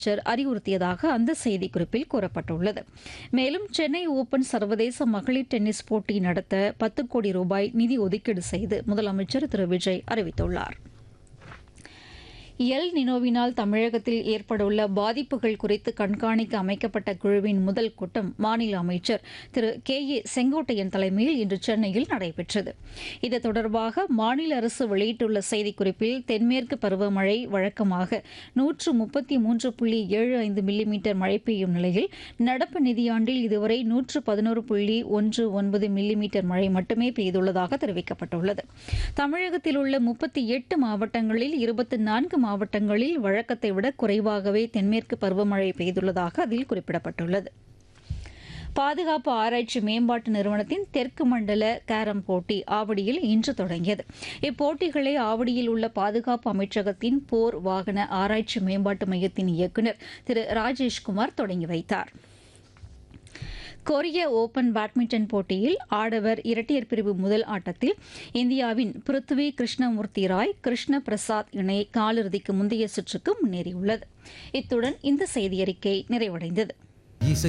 அமைச்சர் அறிவுறுத்தியதாக அந்த செய்திக்குறிப்பில் கூறப்பட்டுள்ளது மேலும் சென்னை ஓபன் சர்வதேச மகளிர் டென்னிஸ் போட்டி நடத்த பத்து கோடி ரூபாய் நிதி ஒதுக்கீடு செய்து முதலமைச்சர் திரு விஜய் அறிவித்துள்ளார் எல் நினோவினால் தமிழகத்தில் ஏற்படவுள்ள பாதிப்புகள் குறித்து கண்காணிக்க அமைக்கப்பட்ட குழுவின் முதல் கூட்டம் மாநில அமைச்சர் திரு கே ஏ செங்கோட்டையன் தலைமையில் இன்று சென்னையில் நடைபெற்றது இது தொடர்பாக மாநில அரசு வெளியிட்டுள்ள செய்திக்குறிப்பில் தென்மேற்கு பருவமழை வழக்கமாக நூற்று முப்பத்தி மூன்று புள்ளி ஏழு ஐந்து மில்லிமீட்டர் மழை பெய்யும் நிலையில் நடப்பு நிதியாண்டில் இதுவரை நூற்று பதினோரு புள்ளி ஒன்று ஒன்பது மில்லிமீட்டர் மழை மட்டுமே பெய்துள்ளதாக தெரிவிக்கப்பட்டுள்ளது தமிழகத்தில் உள்ள முப்பத்தி எட்டு மாவட்டங்களில் இருபத்தி நான்கு மாவட்டங்களில் வழக்கத்தை விட குறைவாகவே தென்மேற்கு பருவமழை பெய்துள்ளதாக அதில் குறிப்பிடப்பட்டுள்ளது பாதுகாப்பு ஆராய்ச்சி மேம்பாட்டு நிறுவனத்தின் தெற்கு மண்டல கேரம் போட்டி ஆவடியில் இன்று தொடங்கியது இப்போட்டிகளை ஆவடியில் உள்ள பாதுகாப்பு அமைச்சகத்தின் போர் வாகன ஆராய்ச்சி மேம்பாட்டு மையத்தின் இயக்குநர் திரு ராஜேஷ்குமார் தொடங்கி வைத்தார் கொரிய ஓபன் பேட்மிண்டன் போட்டியில் ஆடவர் இரட்டையர் பிரிவு முதல் ஆட்டத்தில் இந்தியாவின் பிருத்வி கிருஷ்ணமூர்த்தி ராய் கிருஷ்ண பிரசாத் இணை காலிறுதிக்கு முந்தைய சுற்றுக்கு முன்னேறியுள்ளது இத்துடன் இந்த செய்தியறிக்கை நிறைவடைந்தது